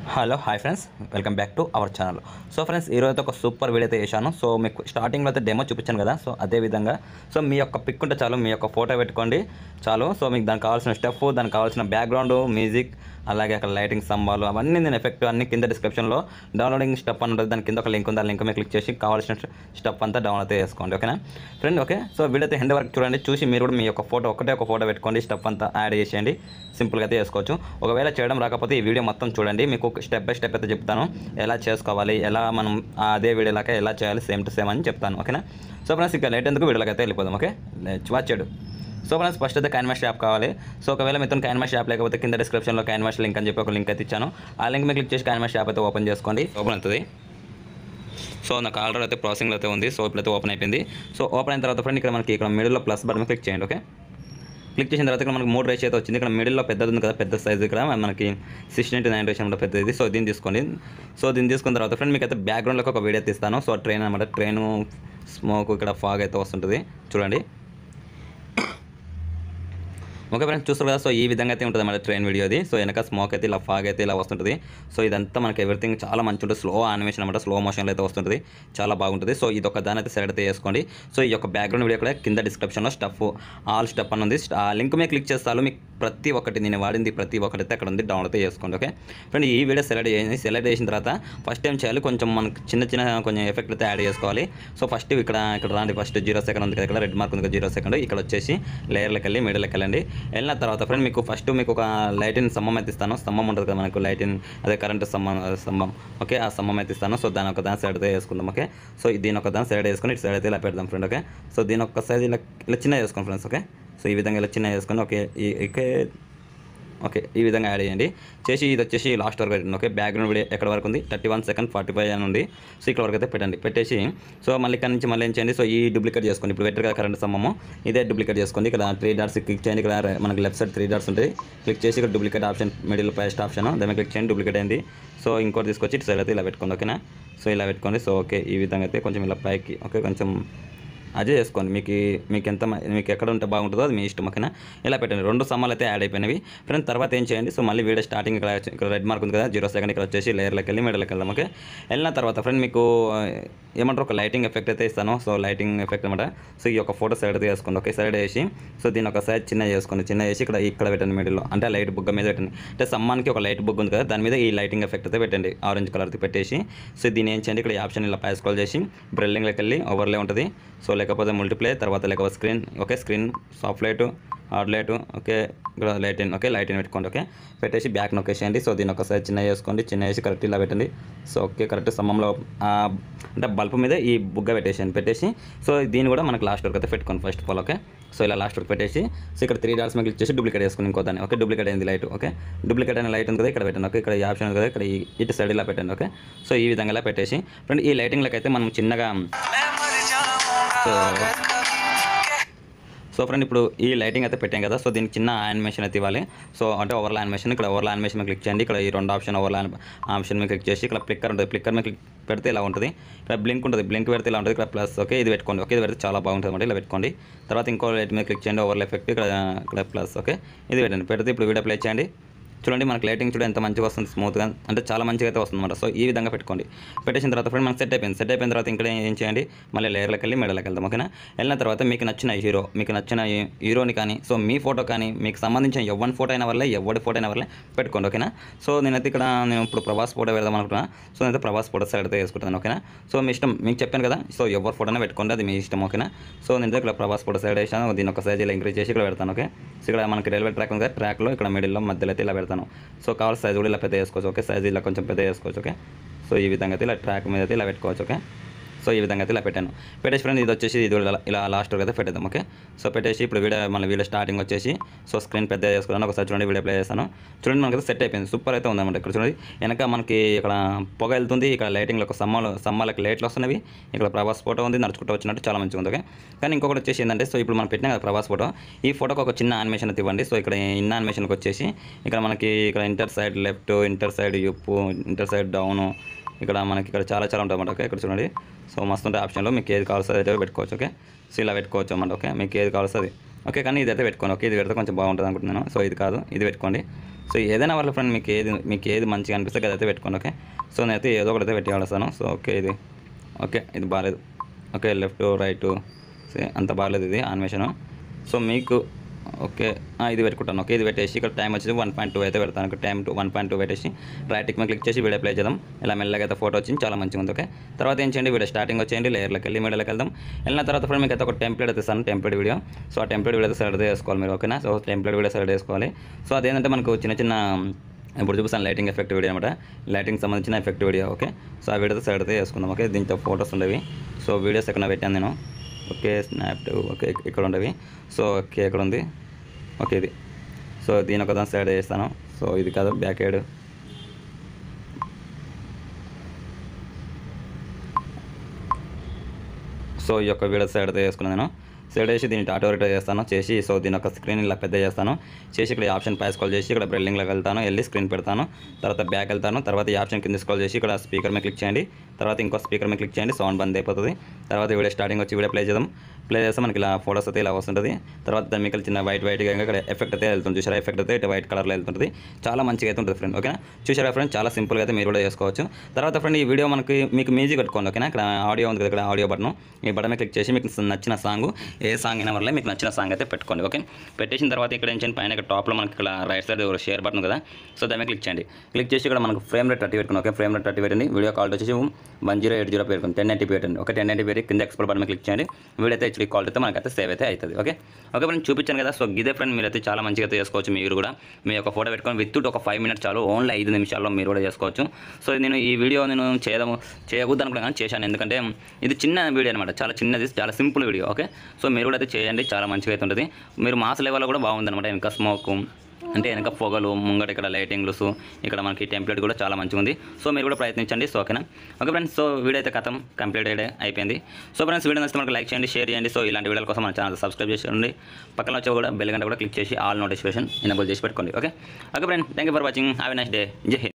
hello hi friends welcome back to our channel so friends ఈరోజు అయితే ఒక super video అయితే చేశాను సో మీకు స్టార్టింగ్లో అయితే డెమో చూపించాను కదా సో అదే విధంగా సో మీ యొక్క పిక్ ఉంటే చాలు మీ యొక్క ఫోటో పెట్టుకోండి చాలు సో మీకు దానికి కావాల్సిన స్టెప్ దానికి కావాల్సిన బ్యాక్గ్రౌండ్ మ్యూజిక్ అలాగే అక్కడ లైటింగ్ స్తంభాలు అవన్నీ నేను ఎఫెక్ట్ అన్ని కింద డిస్క్రిప్షన్లో డౌన్లోడింగ్ స్టెప్ అని ఉంటుంది దాని కింద ఒక లింక్ ఉంది ఆ లింక్ మీద క్లిక్ చేసి కావాల్సిన స్టెప్ అంతా డౌన్లోడ్ అయితే చేసుకోండి ఓకేనా ఫ్రెండ్ ఓకే సో వీడియో అయితే హెండ్ వరకు చూడండి చూసి మీరు కూడా మీ యొక్క ఫోటో ఒకటే ఒక ఫోటో పెట్టుకోండి స్టెప్ అంతా యాడ్ చేసేయండి సింపుల్గా అయితే చేసుకోవచ్చు ఒకవేళ చేయడం రాకపోతే ఈ వీడియో మొత్తం చూడండి మీకు స్టెప్ బై స్టెప్ అయితే చెప్తాను ఎలా చేసుకోవాలి ఎలా మనం అదే వీడియోలాగా ఎలా చేయాలి సేమ్ టు సేమ్ అని చెప్తాను ఓకేనా సో ఫ్రెండ్స్ ఇక లేట్ ఎందుకు వీడియోలోకి అయితే వెళ్ళిపోదాం ఓకే వచ్చాడు సో ఫ్రెండ్స్ ఫస్ట్ అయితే క్యాన్వాస్ యాప్ కావాలి సో ఒకవేళ మీతో క్యాన్వాస్ యాప్ లేకపోతే కింద డిస్క్రిప్షన్లో క్యాన్వాస్ లింక్ అని చెప్పి ఒక లింక్ అయితే ఇచ్చాను ఆ లింక్ మీద క్లిక్ చేసి క్యాన్వాస్ యాప్ అయితే ఓపెన్ చేసుకోండి ఓపెన్ అవుతుంది సో నాకు ఆర్డర్ అయితే ప్రాసెసింగ్లో అయితే ఉంది సో ఇప్పుడైతే ఓపెన్ అయిపోయింది సో ఓపెన్ అయిన తర్వాత ఫ్రెండ్ ఇక్కడ మనకి ఇక్కడ మిడిల్లో ప్లస్ బటన్ క్లిక్ చేయండి ఓకే క్లిక్ చేసిన తర్వాత ఇక్కడ మనకి మూడు రేషియో అయితే వచ్చింది ఇక్కడ మిడిల్లో పెద్దది ఉంది కదా పెద్ద సైజ్ ఇక్కడ మనకి సిక్స్టీన్ టు నైన్ రేషియో కూడా పెద్దది సో దీన్ని తీసుకోండి సో దీన్ని తీసుకున్న తర్వాత ఫ్రెండ్ మీకు అయితే బ్యాక్గ్రౌండ్లోకి ఒక వీడియో తీస్తాను సో ట్రైన్ అనమాట ట్రైన్ స్మోక్ ఇక్కడ ఫాగ్ అయితే వస్తుంటుంది చూడండి ఓకే ఫ్రెండ్స్ చూస్తారు కదా సో ఈ విధంగా అయితే ఉంటుంది మన ట్రైన్ వీడియోది సో వెనక స్మోక్ అయితే ఇలా ఫాగ్ అయితే ఇలా వస్తుంటుంది సో ఇదంతా మనకి ఎవ్రీథింగ్ చాలా మంచి ఉంటుంది స్లో యానిమేషన్ అనమాట స్లో మోషన్లో అయితే వస్తుంటుంది చాలా బాగుంటుంది సో ఇది ఒక దాని అయితే సెలెక్ట్ అయితే చేసుకోండి సో ఈ యొక్క బ్యాక్గ్రౌండ్ వీడియో కూడా కింద డిస్క్రిప్షన్లో స్టఫ్ ఆల్ స్టెప్ అని ఉంది ఆ లింక్ మీద క్లిక్ చేస్తాను మీకు ప్రతి ఒక్కటి నేను వాడింది ప్రతి ఒక్కటి అయితే అక్కడ ఉంది డౌన్లోడ్ అయితే చేసుకోండి ఓకే ఫ్రెండ్ ఈ వీడియో సెలెక్ట్ చేయండి సెలెక్ట్ చేసిన తర్వాత ఫస్ట్ టైం చేయాలి కొంచెం మనకి చిన్న చిన్న కొంచెం ఎఫెక్ట్ అయితే యాడ్ చేసుకోవాలి సో ఫస్ట్ ఇక్కడ ఇక్కడ రాండి ఫస్ట్ జీరో సెకండ్ ఉంది కదా ఇక్కడ రెడ్ మార్క్ ఉంది కదా జీరో సెకండ్ ఇక్కడ వచ్చేసి లేయర్లకు వెళ్ళి మిడిల్కి వెళ్ళండి వెళ్ళిన తర్వాత ఫ్రెండ్ మీకు ఫస్ట్ మీకు ఒక లైటిన్ స్తంభం అయితే ఇస్తాను స్తంభం ఉంటుంది కదా మనకు లైటిన్ అదే కరెంట్ స్తంభం స్తంభం ఓకే ఆ స్తంభం అయితే ఇస్తాను సో దాని ఒక దాని సైడ్ అయితే వేసుకుందాం ఓకే సో దీని ఒక దాని సైడ్ వేసుకొని ఇటు సైడ్ అయితే ఇలా పెడదాం ఫ్రెండ్ ఓకే సో దీని ఒక సైడ్ ఇలా ఇలా చిన్న వేసుకోండి ఫ్రెండ్స్ ఓకే సో ఈ విధంగా ఇలా చిన్న వేసుకొని ఓకే ఈ ఓకే ఓకే ఈ విధంగా యాడ్ చేయండి చేసి ఇది వచ్చేసి లాస్ట్ వరకు పెట్టండి ఓకే బ్యాక్గ్రౌండ్ వీడియో ఎక్కడ వరకు ఉంది thirty one second forty five అని ఉంది సో ఇక్కడ వరకు అయితే పెట్టండి పెట్టేసి సో మళ్ళీ ఇక్కడ నుంచి మళ్ళీ ఏం చేయండి సో ఈ డూప్లికేట్ చేసుకోండి ఇప్పుడు పెట్టారు కదా కరెంట్ సమ్మము ఇదే డూప్లికేట్ చేసుకోండి ఇక్కడ త్రీ డాట్స్ క్లిక్ చేయండి ఇక్కడ మనకి లెఫ్ట్ సైడ్ త్రీ డాట్స్ ఉంటాయి క్లిక్ చేసి ఇక్కడ duplicate option middle first option దాని మీద క్లిక్ చేయండి డూప్లికేట్ అయింది సో ఇంకోటి తీసుకొచ్చి ఇటు సైడ్ అయితే ఇలా పెట్టుకోండి ఓకేనా సో ఇలా పెట్టుకోండి సో ఓకే ఈ విధంగా అయితే కొంచెం ఇలా పైకి ఓకే కొంచెం అదే చేసుకోండి మీకు మీకు ఎంత మ- మీకు ఎక్కడ ఉంటే బాగుంటుందో అది మీ ఇష్టం ఓకేనా ఇలా పెట్టండి రెండు సమ్మాలు అయితే యాడ్ అయిపోయినవి ఫ్రెండ్ తర్వాత ఏం చేయండి సో మళ్ళీ వీడియో స్టార్టింగ్ ఇక్కడ ఇక్కడ రెడ్ మార్క్ ఉంది కదా జీరో సెకండ్ ఇక్కడ వచ్చేసి లేయర్లోకి వెళ్ళి మిడల్కి వెళ్దాం ఓకే వెళ్ళిన తర్వాత ఫ్రెండ్ మీకు ఆ, ఏమంటారు ఒక లైటింగ్ ఎఫెక్ట్ అయితే ఇస్తాను సో లైటింగ్ ఎఫెక్ట్ అనమాట సో ఈ యొక్క ఫోటో సైడ్ అయితే వేసుకోండి ఓకే సైడ్ వేసి సో దీని ఒక సైడ్ చిన్న చేసుకోండి చిన్న చేసి ఇక్కడ ఇక్కడ పెట్టండి మిడిల్లో అంటే లైట్ బుగ్గ మీద పెట్టండి అంటే సమ్మానికి ఒక లైట్ బుక్ ఉంది కదా దాని మీద ఈ లైటింగ్ ఎఫెక్ట్ అయితే పెట్టండి ఆరెంజ్ కలర్ది పెట్టేసి సో దీన్ని ఏం చేయండి ఇక్కడ ఈ ఆప్షన్ ఇలా పై స్క్రోల్ చేసి బ్రెల్లింగ్లోకి వెళ్ళి ఓవర్లే ఉంటుంది సో లేకపోతే మల్టీప్లే తర్వాత లేకపోతే screen okay screen soft light hard light okay ఇక్కడ లైటిన్ ఓకే లైటిన్ పెట్టుకోండి ఓకే పెట్టేసి బ్యాక్ నొక్కేసేయండి సో దీన్ని ఒకసారి చిన్న చేసుకోండి చిన్న వేసి కరెక్ట్ ఇలా పెట్టండి సో ఓకే కరెక్ట్ స్తంభంలో ఆ, అంటే బల్బ్ మీద ఈ బుగ్గ పెట్టేసేయండి పెట్టేసి సో దీన్ని కూడా మనకు లాస్ట్ వరకు అయితే పెట్టుకోండి first of all okay so ఇలా లాస్ట్ వరకు పెట్టేసి సో ఇక్కడ త్రీ డాట్స్ మీద క్లిక్ చేసి డూప్లికేట్ చేసుకుని ఇంకో దాన్ని ఓకే డూప్లికేట్ అయింది లైట్ ఓకే డూప్లికేట్ అయిన లైట్ ఉంది కదా ఇక్కడ పెట్టండి ఓకే ఇక్కడ ఈ ఆప్షన్ ఉంది కదా ఇక్కడ ఈ- ఇటు సైడ్ ఇలా పెట్టండి ఓకే సో ఈ విధంగా ఇలా పెట్టేసి ఫ్రెండ్ ఈ లైటింగ్లకు అయితే మనం చిన్నగా సో సో ఫ్రెండ్ ఇప్పుడు ఈ లైటింగ్ అయితే పెట్టాం కదా సో దీనికి చిన్న యానిమేషన్ అయితే ఇవ్వాలి సో అంటే ఓవర్ల యానిమేషన్ ఇక్కడ ఓవర్ల యానిమేషన్ మీద క్లిక్ చేయండి ఇక్కడ ఈ రెండు ఆప్షన్ ఓవర్ల ఆప్షన్ మీద క్లిక్ చేసి ఇక్కడ ఫ్లిక్కర్ ఉంటుంది ఫ్లిక్కర్ మీద క్లిక్ పెడితే ఇలా ఉంటుంది ఇక్కడ బ్లింక్ ఉంటుంది బ్లింక్ పెడితే ఇలా ఉంటుంది ఇక్కడ ప్లస్ ఓకే ఇది పెట్టుకోండి ఓకే ఇది పెడితే చాలా బాగుంటుంది అనమాట ఇలా పెట్టుకోండి తర్వాత ఇంకో లైట్ మీద క్లిక్ చేయండి ఓవర్ల ఎఫెక్ట్ ఇక్కడ ఇక్కడ ప్లస్ ఓకే ఇది పెట్టండి పెడితే ఇప్పుడు వీడియో ప్లే చేయండి చూడండి మనకి లైటింగ్ చూడండి ఎంత మంచిగా వస్తుంది స్మూత్గా అంటే చాలా మంచిగా అయితే వస్తుంది అనమాట సో ఈ విధంగా పెట్టుకోండి పెట్టేసిన తర్వాత ఫ్రెండ్ మనకి సెట్ అయిపోయింది సెట్ అయిపోయిన తర్వాత ఇంకా ఏం చేయండి మళ్ళీ లేయర్లకు వెళ్ళి మెడలకు వెళ్దాం ఓకేనా వెళ్ళిన తర్వాత మీకు నచ్చిన హీరో మీకు నచ్చిన హీ- హీరోని కానీ సో మీ ఫోటో కానీ మీకు సంబంధించిన ఎవరి ఫోటో అయిన వల్లే ఎవరి ఫోటో అయిన వల్లే పెట్టుకోండి ఓకేనా సో నేనైతే ఇక్కడ నేను ఇప్పుడు ప్రభాస్ ఫోటో పెడదాం అనుకుంటున్నా సో నేనైతే ప్రభాస్ ఫోటో సైడ్ అయితే వేసుకుంటాను ఓకేనా సో మీ ఇష్టం మీకు చెప్పాను కదా సో ఎవరి ఫోటోనే పెట్టుకోండి అది మీ ఇష్టం ఓకేనా సో నేను ఇక్కడ ప్రభాస్ ఫోటో సైడ్ వేసాను దీని ఒక సైజ్ ఇలా ఇంక్రీజ్ చేసి ఇక్కడ పెడతాను ఓకే సో ఇక్కడ మనకి రైల్వే ట్రాక్ ఉంది కదా ట్రాక్లో ఇక్కడ మిడిల్లో మధ్యలో అయితే ఇలా పెడతాను సో కావాల్సిన సైజ్ కూడా ఇలా పెద్ద చేసుకోవచ్చు ఓకే సైజ్ ఇలా కొంచెం పెద్ద చేసుకోవచ్చు ఓకే సో ఈ విధంగా అయితే ఇలా ట్రాక్ మీద అయితే ఇలా పెట్టుకోవచ్చు ఓకే సో ఈ విధంగా అయితే ఇలా పెట్టాను పెట్టేసి ఫ్రెండ్ ఇది వచ్చేసి ఇది ఇలా- ఇలా లాస్ట్ వరకు అయితే పెట్టేద్దాం ఓకే సో పెట్టేసి ఇప్పుడు వీడియో మళ్ళీ వీడియో స్టార్టింగ్ వచ్చేసి సో స్క్రీన్ పెద్ద చేసుకున్నాను ఒకసారి చూడండి వీడియో ప్లే చేస్తాను చూడండి మనకి సెట్ అయిపోయింది సూపర్ అయితే ఉందన్నమాట ఇక్కడ చూడండి వెనక మనకి ఇక్కడ పొగ వెళ్తుంది ఇక్కడ లైటింగ్లో ఒక సమ్మలు సమ్మలకి లైట్లు వస్తున్నవి ఇక్కడ ప్రభాస్ ఫోటో ఉంది నడుచుకుంటూ వచ్చినట్టు చాలా మంచిగా ఉంది ఓకే కానీ ఇంకొకటి వచ్చేసి ఏంటంటే సో ఇప్పుడు మనం పెట్టినా కదా ప్రభాస్ ఫోటో ఈ ఫోటోకి ఒక చిన్న యానిమేషన్ అయితే ఇవ్వండి సో ఇక్కడ ఇన్న యానిమేషన్కి వచ్చేసి ఇక్కడ మనకి ఇక్కడ inter side left inter side up inter side down ఇక్కడ మనకి ఇక్కడ చాలా చాలా ఉంటుంది అన్నమాట ఓకే ఇక్కడ చూడండి సో మస్తు ఉంటాయి ఆప్షన్లో మీకు ఏది కావాల్సి అయితే పెట్టుకోవచ్చు ఓకే సో ఇలా పెట్టుకోవచ్చు అన్నమాట ఓకే మీకు ఏది కావాల్సి అది ఓకే కానీ ఇదైతే పెట్టుకోండి ఓకే ఇది పెడితే కొంచెం బాగుంటుంది అనుకుంటున్నాను సో ఇది కాదు ఇది పెట్టుకోండి సో ఏదైనా వాళ్ళ ఫ్రెండ్ మీకు ఏది మీకు ఏది మంచిగా అనిపిస్తే అదైతే పెట్టుకోండి ఓకే సో నేనైతే ఏదో ఒకటి అయితే పెట్టి వాడతాను సో ఓకే ఇది ఓకే ఇది బాగాలేదు ఓకే లెఫ్ట్ రైట్ అంత బాగాలేదు ఇది ఆనిమేషన్ సో మీకు ఓకే ఆ, ఇది పెట్టుకుంటాను ఓకే ఇది పెట్టేసి ఇక్కడ టైం వచ్చేసి వన్ పాయింట్ టూ అయితే పెడతాను ఇక్కడ time two one point two పెట్టేసి రైట్ టిక్ మీద క్లిక్ చేసి వీడియో ప్లే చేద్దాం ఇలా మెల్లగా అయితే ఫోటో వచ్చింది చాలా మంచిగా ఉంది ఓకే తర్వాత ఏం చేయండి వీడియో స్టార్టింగ్ వచ్చేయండి లేయర్లోకి వెళ్ళి మీడియోకి వెళ్దాం వెళ్ళిన తర్వాత ఫ్రెండ్ మీకు అయితే ఒక టెంప్లెట్ అయితే ఇస్తాను టెంప్లెట్ వీడియో సో ఆ టెంప్లెట్ వీడియో అయితే సెలెక్ట్ చేసుకోవాలి మీరు ఓకేనా సో టెంప్లెట్ వీడియో సెలెక్ట్ చేసుకోవాలి సో అదేంటంటే మనకు చిన్న చిన్న ఇప్పుడు చూపిస్తాను లైటింగ్ ఎఫెక్ట్ వీడియో అనమాట లైటింగ్ సంబంధించిన ఎఫెక్ట్ వీడియో ఓకే సో ఆ వీడియో సెలెక్ట్ అయితే చేసుకుందాం ఓకే దీంతో ఫొటోస్ ఉండేవి సో వీడియోస్ ఎక్కడ పెట్టాను నేను ఓకే స్నాప్ ఓకే ఇక్కడ ఉండేవి సో ఓకే ఎక్కడ ఉంది ఓకే ఇది సో దీని ఒక దాని సైడ్ చేస్తాను సో ఇది కాదు బ్యాక్ సైడ్ సో ఈ యొక్క వీడియో సైడ్ అయితే చేసుకున్నాను నేను సైడ్ వేసి దీన్ని ఆటో రిటర్ చేస్తాను చేసి సో దీని యొక్క స్క్రీన్ ఇలా పెద్ద చేస్తాను చేసి ఇక్కడ ఈ ఆప్షన్ పై స్కాల్ చేసి ఇక్కడ బ్రెల్లింగ్లోకి వెళ్తాను వెళ్ళి స్క్రీన్ పెడతాను తర్వాత బ్యాక్ వెళ్తాను తర్వాత ఈ ఆప్షన్ కింద స్కాల్ చేసి ఇక్కడ స్పీకర్ మీద క్లిక్ చేయండి తర్వాత ఇంకో స్పీకర్ మీద క్లిక్ చేయండి సౌండ్ బంద్ అయిపోతుంది తర్వాత వీడియో స్టార్టింగ్ వచ్చి వీడియో ప్లే చేద్దాం ప్లే చేస్తే మనకి ఇలా ఫోటోస్ అయితే ఇలా వస్తుంటుంది తర్వాత దాని మీకు చిన్న వైట్ వైట్గా ఇక్కడ ఎఫెక్ట్ అయితే వెళ్తుంది చూసారా ఎఫెక్ట్ అయితే ఇటు వైట్ కలర్లో వెళ్తుంటుంది చాలా మంచిగా అయితే ఉంటుంది ఫ్రెండ్ ఓకేనా చూసారా ఫ్రెండ్ చాలా సింపుల్గా అయితే మీరు కూడా చేసుకోవచ్చు తర్వాత ఫ్రెండ్ ఈ వీడియో మనకి మీకు మ్యూజిక్ పెట్టుకోండి ఓకేనా ఇక్కడ ఆడియో ఉంది కదా ఇక్కడ ఆడియో బటన్ ఈ బటన్ మీద క్లిక్ చేసి మీకు నచ్చిన సాంగ్ ఏ సాంగ్ అయినా వల్ల మీకు నచ్చిన సాంగ్ అయితే పెట్టుకోండి ఓకే పెట్టేసిన తర్వాత ఇక్కడ ఏం చేయండి పైన ఇక్కడ టాప్లో మనకి ఇక్కడ రైట్ సైడ్ షేర్ బటన్ కదా సో దాని మీద క్లిక్ చేయండి క్లిక్ చేసి ఇక్కడ మనకు ఫ్రేమ్ రేట్ థర్టీ పెట్టుకోండి ఓకే ఫ్రేమ్ రేట్ థర్టీ పెట్టండి వీడియో కాల్ వచ్చేసి వన్ జీరో ఎయిట్ జీరో పెట్టుకోండి టెన్ నైంటీ పెట్టండి ఒక టెన్ నైంటీ పెట్టి కింద ఎక్స్పోర్ట్ బటన్ మీద క్లిక్ చేయండి వీడియో అయితే హెచ్డీ కాల్ అయితే మనకైతే సేవ్ అయితే అవుతుంది ఓకే ఓకే ఫ్రెండ్ చూపించాను కదా సో ఇదే ఫ్రెండ్ మీరైతే చాలా మంచిగా అయితే చేసుకోవచ్చు మీరు కూడా మీ యొక్క ఫోటో పెట్టుకొని విత్ ఒక ఫైవ్ మినిట్స్ చాలు ఓన్లీ ఐదు నిమిషాల్లో మీరు కూడా చేసుకోవచ్చు సో నేను ఈ వీడియో నేను చేయడం చేయకూడదు అనుకున్నాను కానీ చేశాను ఎందుకంటే ఇది చిన్న వీడియో అనమాట చాలా చిన్నది చాలా సింపుల్ వీడియో ఓకే సో మీరు కూడా అయితే చేయండి చాలా మంచిగా అయితే ఉంటుంది మీరు మాస్ లెవెల్లో కూడా బాగుందన్నమాట వెనక స్మోక్ అంటే వెనక పొగలు ముంగట ఇక్కడ లైటింగ్స్ ఇక్కడ మనకి టెంప్లెట్ కూడా చాలా మంచిగా ఉంది సో మీరు కూడా ప్రయత్నించండి సో ఓకేనా ఓకే ఫ్రెండ్స్ సో వీడియో అయితే కథం కంప్లీట్ అయిపోయింది సో ఫ్రెండ్స్ వీడియో నచ్చితే మనకు లైక్ చేయండి షేర్ చేయండి సో ఇలాంటి వీడియోల కోసం మన ఛానల్ సబ్స్క్రైబ్ చేయండి పక్కన వచ్చి కూడా బెల్ గంట కూడా క్లిక్ చేసి ఆల్ నోటిఫికేషన్ ఎనబుల్ చేసి పెట్టుకోండి okay okay friend thank you for watching have nice day Jai Hind